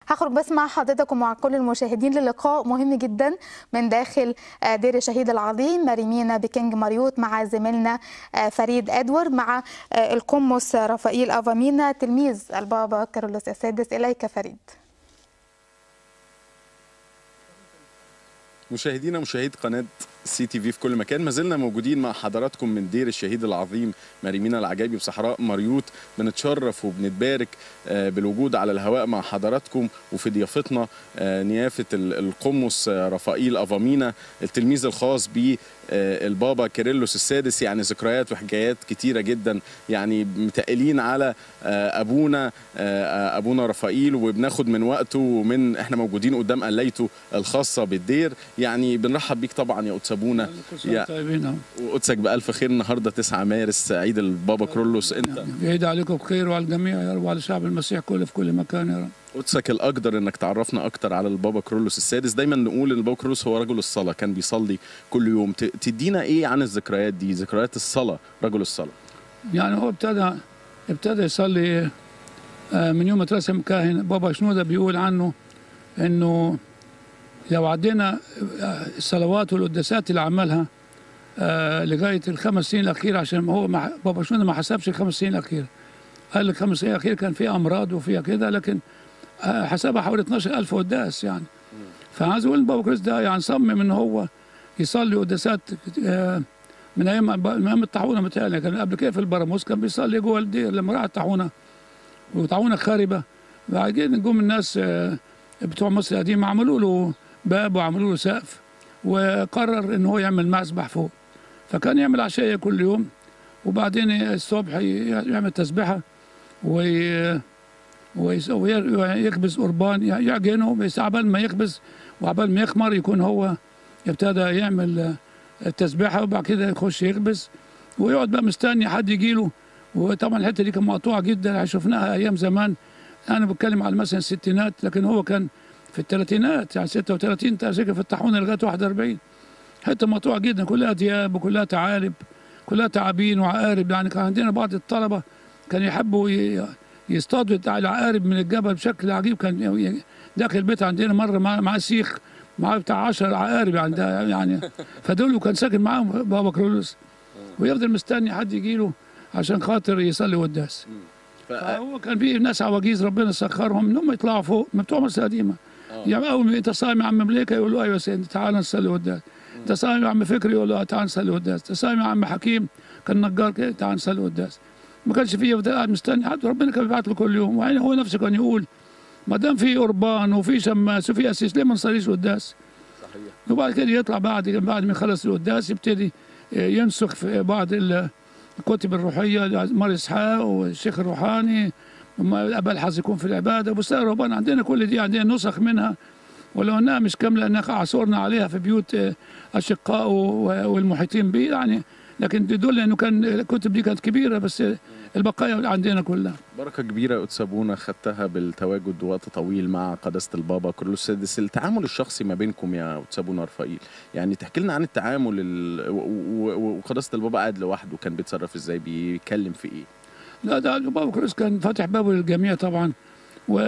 هخرج بس مع حضرتك ومع كل المشاهدين للقاء مهم جدا من داخل دير الشهيد العظيم مريمينا بكينج مريوط مع زميلنا فريد ادوارد مع القمص رفائيل افامينا تلميذ البابا كارلوس السادس اليك فريد مشاهدينا مشاهدي قناة سي تي في في كل مكان ما زلنا موجودين مع حضراتكم من دير الشهيد العظيم مريمينا العجايبي بصحراء مريوط بنتشرف وبنتبارك بالوجود على الهواء مع حضراتكم وفي ضيافتنا نيافة القمص رفائيل أفامينا التلميذ الخاص ب البابا كيرلس السادس يعني ذكريات وحكايات كتيرة جدا يعني متقلين على أبونا أبونا رفائيل وبناخد من وقته ومن احنا موجودين قدام قليته الخاصة بالدير يعني بنرحب بيك طبعا يا قدس ابونا يا وقدسك بألف خير النهارده 9 مارس عيد البابا كرولوس انت يعيد عليكم بخير وعلى الجميع يا رب وعلى شعب المسيح كله في كل مكان يا رب قدسك الاقدر انك تعرفنا اكتر على البابا كرولوس السادس دايما نقول ان البابا كرولوس هو رجل الصلاه كان بيصلي كل يوم تدينا ايه عن الذكريات دي ذكريات الصلاه رجل الصلاه يعني هو ابتدى ابتدى يصلي من يوم ما اترسم كاهن بابا شنوده بيقول عنه انه لو عدينا الصلوات والقداسات اللي عملها آه لغايه الخمس سنين الاخيره عشان هو مع بابا شنوده ما حسبش الخمس سنين الاخيره قال لك خمس سنين الاخيره كان في امراض وفيها كده لكن آه حسبها حوالي 12000 قداس يعني فعايز اقول بابا كريس ده يعني صمم ان هو يصلي قداسات آه من ايام من ايام الطاحونه متهيألي كان قبل كده في البراموس كان بيصلي جوه الدير لما راح الطاحونه وطاحونه خاربه بعدين جم الناس بتوع مصر القديمه عملوا له باب وعملوا له سقف وقرر ان هو يعمل مسبح فوق فكان يعمل عشيه كل يوم وبعدين الصبح يعمل تسبيحه وي ويخبز قربان يعجنه بس عبال ما يخبز وعبال ما يخمر يكون هو ابتدى يعمل التسبيحه وبعد كده يخش يخبز ويقعد بقى مستني حد يجي له وطبعا الحته دي كانت مقطوعه جدا شفناها ايام زمان انا بتكلم على مثلا الستينات لكن هو كان في الثلاثينات يعني 36 تمسكها في الطاحونه لغايه 41 حته مقطوعه جدا كلها دياب وكلها تعالب كلها تعابين وعقارب يعني كان عندنا بعض الطلبه كان يحبوا يصطادوا العقارب من الجبل بشكل عجيب كان داخل البيت عندنا مره مع, مع سيخ معاه بتاع 10 عقارب يعني يعني فدول كان ساكن معاهم بابا كرولوس ويفضل مستني حد يجي له عشان خاطر يصلي قداس فهو كان في ناس عواجيز ربنا سخرهم انهم يطلعوا فوق من بتوع مصر القديمه يعني اول ما انت صايم يا عم مليكه يقول له ايوه يا سيدي تعال نصلي قداس انت صايم يا عم فكري يقول له تعال نصلي قداس انت صايم يا عم حكيم كان نجار كده تعال نصلي قداس ما كانش فيه يفضل قاعد مستني حد ربنا كان بيبعت له كل يوم وبعدين هو نفسه كان يقول ما دام في قربان وفي شماس وفي اسيس ليه ما نصليش قداس؟ صحيح وبعد كده يطلع بعد بعد ما يخلص القداس يبتدي ينسخ في بعض الكتب الروحيه مار اسحاق والشيخ الروحاني الاباء الحظ يكون في العباده بس الرهبان عندنا كل دي عندنا نسخ منها ولو انها مش كامله انها عصرنا عليها في بيوت اشقاء والمحيطين به يعني لكن دول لانه كان الكتب دي كانت كبيره بس البقايا عندنا كلها بركه كبيره قدس ابونا خدتها بالتواجد وقت طويل مع قداسه البابا كرولوس السادس التعامل الشخصي ما بينكم يا قدس ابونا رفائيل يعني تحكي لنا عن التعامل ال... وقداسه البابا قاعد لوحده كان بيتصرف ازاي بيتكلم في ايه لا ده بابا كرولوس كان فاتح بابه للجميع طبعا و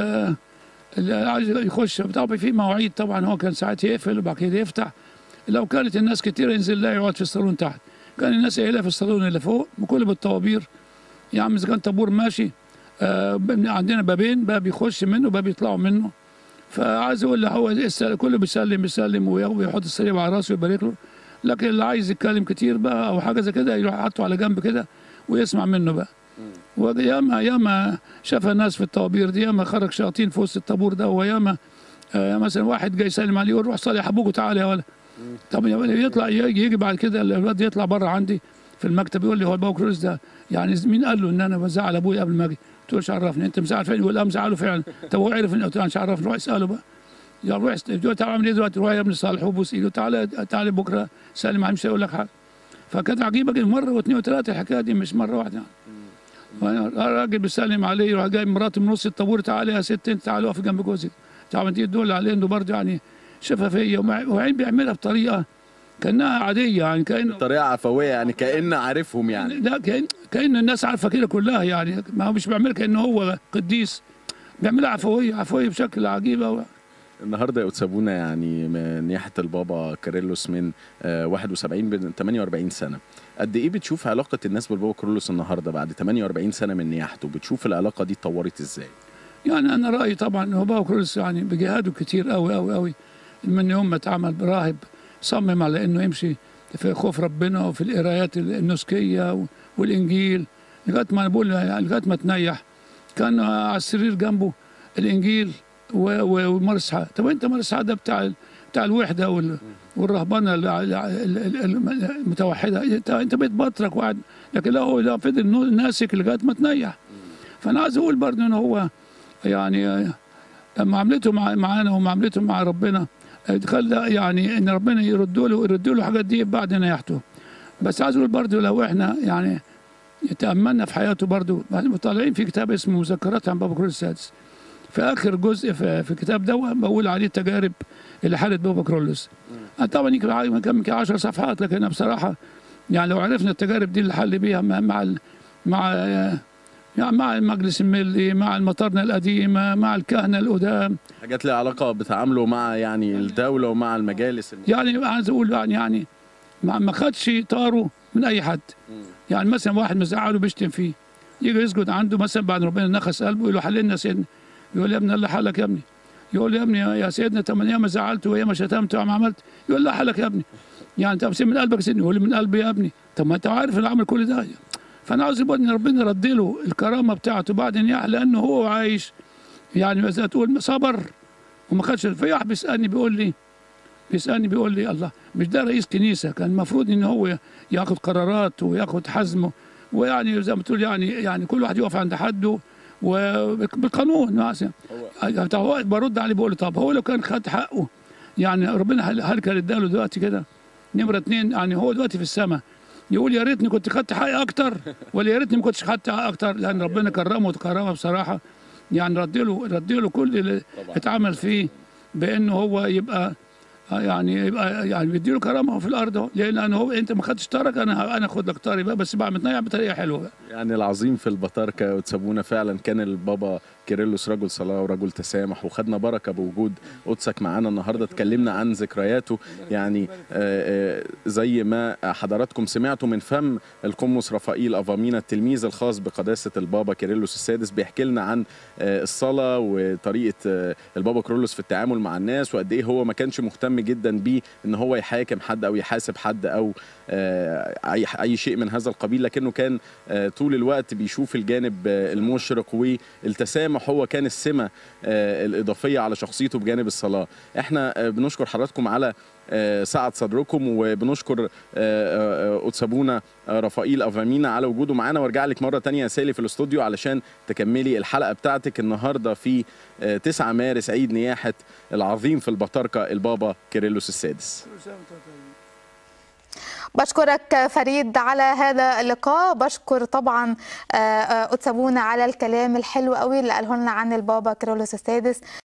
اللي عايز يخش طبعا في مواعيد طبعا هو كان ساعات يقفل وبعد كده يفتح لو كانت الناس كتير ينزل لا يقعد في الصالون تحت كان الناس قايله في الصالون اللي فوق بكل بالطوابير يا عم اذا كان طابور ماشي آه عندنا بابين باب يخش منه وباب يطلعوا منه فعايز اقول له هو كله بيسلم بيسلم ويحط السليم على راسه ويبارك له لكن اللي عايز يتكلم كتير بقى او حاجه زي كده يروح حاطه على جنب كده ويسمع منه بقى وياما ياما شاف الناس في الطوابير دي ياما خرج شياطين في وسط الطابور ده وياما آه مثلا واحد جاي يسلم عليه يقول روح صلي حبوك تعالى يا ولد طب يطلع يجي, يجي بعد كده الواد يطلع بره عندي في المكتب يقول لي هو البابا كروس ده يعني مين قال له ان انا بزعل ابوي قبل ما اجي؟ قلت له مش عرفني انت مزعل فين؟ يقول لا مزعله فعلا طب هو عرف ان قلت له مش عرفني روح اساله بقى يا روح قلت تعالى اعمل ايه دلوقتي؟ روح يا ابني صالح وبوس ايده تعالى تعالى بكره سلم عليه مش هيقول لك حاجه فكانت عجيبه مره واثنين وثلاثه الحكايه دي مش مره واحده راجل بيسلم عليه يروح جاي مراته من نص الطابور تعالى يا ست انت تعالى اقف جنب جوزك تعالى دي تدل عليه انه برضه يعني شفافيه وبعدين بيعملها بطريقه كانها عاديه يعني كانه بطريقه عفويه يعني كان عارفهم يعني لا كان كان الناس عارفه كده كلها يعني ما هو مش بيعمل كانه هو قديس بيعملها عفويه عفويه بشكل عجيب أوي. النهارده يا أتسابونا يعني من نياحه البابا كيرلس من آه، 71 ب 48 سنه قد ايه بتشوف علاقه الناس بالبابا كيرلس النهارده بعد 48 سنه من نياحته بتشوف العلاقه دي اتطورت ازاي يعني انا رايي طبعا هو بابا كرولس يعني بجهاده كتير قوي قوي قوي من يوم ما اتعمل براهب صمم على انه يمشي في خوف ربنا وفي القرايات النسكيه و- والانجيل لغايه ما أنا بقول يعني لغايه ما تنيح كان على السرير جنبه الانجيل و- و- ومارس حق طب انت مارس حق ده بتاع ال- بتاع الوحده وال- والرهبنه ال- ال- ال- ال- المتوحده انت انت بقيت بطرك وقاعد لكن لا هو لا فضل ناسك لغايه ما تنيح فانا عايز اقول برضه ان هو يعني معاملته مع معانا ومعاملته مع ربنا خلى يعني ان ربنا يرد له يرد له الحاجات دي بعد نياحته بس عايز اقول برضه لو احنا يعني تاملنا في حياته برضه طالعين في كتاب اسمه مذكرات عن بابا كرولوس السادس في اخر جزء في, في الكتاب ده بقول عليه التجارب اللي حالت بابا كرولوس طبعا يمكن يمكن 10 صفحات لكن أنا بصراحه يعني لو عرفنا التجارب دي اللي حل بيها مع مع ال- مع يعني مع المجلس الملي مع المطارنة القديمة مع الكهنة القدام حاجات لها علاقه بتعامله مع يعني الدوله ومع المجالس الم... يعني عايز أقول يعني يعني ما ما خدش طاره من أي حد يعني مثلا واحد مزعله بيشتم فيه يجي يسجد عنده مثلا بعد ربنا نخس قلبه يقول له حللنا يا سيدنا يقول يا ابني الله حلك يا ابني يقول يا ابني يا سيدنا طب ما ما زعلت ويا ما شتمت وما عملت يقول لا حلك يا ابني يعني طب سيب من قلبك يا سيدنا يقول لي من قلبي يا ابني طب ما انت عارف اللي عمل كل ده فانا عاوز يبقى ان ربنا رد له الكرامه بتاعته بعد نياح لانه هو عايش يعني زي ما تقول صبر وما خدش في واحد بيسالني بيقول لي بيسالني بيقول لي الله مش ده رئيس كنيسه كان المفروض ان هو ياخد قرارات وياخد حزمه ويعني زي ما تقول يعني يعني كل واحد يقف عند حده وبالقانون مثلا طب هو برد عليه بقول له طب هو لو كان خد حقه يعني ربنا هل, هل كان اداله دلوقتي كده نمره اتنين يعني هو دلوقتي في السماء يقول يا ريتني كنت خدت حقي اكتر ولا يا ريتني ما كنتش خدت حقي اكتر لان ربنا كرمه وكرمه بصراحه يعني رد له رد له كل اللي اتعمل فيه بانه هو يبقى يعني يبقى يعني بيديله كرامه في الارض اهو لان هو انت ما خدتش طارك انا انا اخد لك طاري بقى بس بقى متنيع بطريقه حلوه بقى. يعني العظيم في البطاركه وتسابونا فعلا كان البابا كيرلس رجل صلاه ورجل تسامح وخدنا بركه بوجود قدسك معانا النهارده اتكلمنا عن ذكرياته يعني آه، آه، زي ما حضراتكم سمعتوا من فم القمص رفائيل افامينا التلميذ الخاص بقداسه البابا كيرلس السادس بيحكي لنا عن آه، الصلاه وطريقه آه، البابا كيرلس في التعامل مع الناس وقد ايه هو ما كانش مهتم جدا بيه ان هو يحاكم حد او يحاسب حد او آه، اي اي شيء من هذا القبيل لكنه كان آه، طول الوقت بيشوف الجانب آه، المشرق والتسامح هو كان السمه آه، الاضافيه على شخصيته بجانب الصلاه احنا آه، بنشكر حضراتكم على آه، سعة صدركم وبنشكر آه، آه، قدسابونا آه، رفائيل افامينا على وجوده معانا وارجع لك مره تانية يا سالي في الاستوديو علشان تكملي الحلقه بتاعتك النهارده في آه، 9 مارس عيد نياحه العظيم في البطاركه البابا كيرلس السادس بشكرك فريد على هذا اللقاء بشكر طبعا آه، آه، أتسابونا على الكلام الحلو قوي اللي قاله لنا عن البابا كيرلس السادس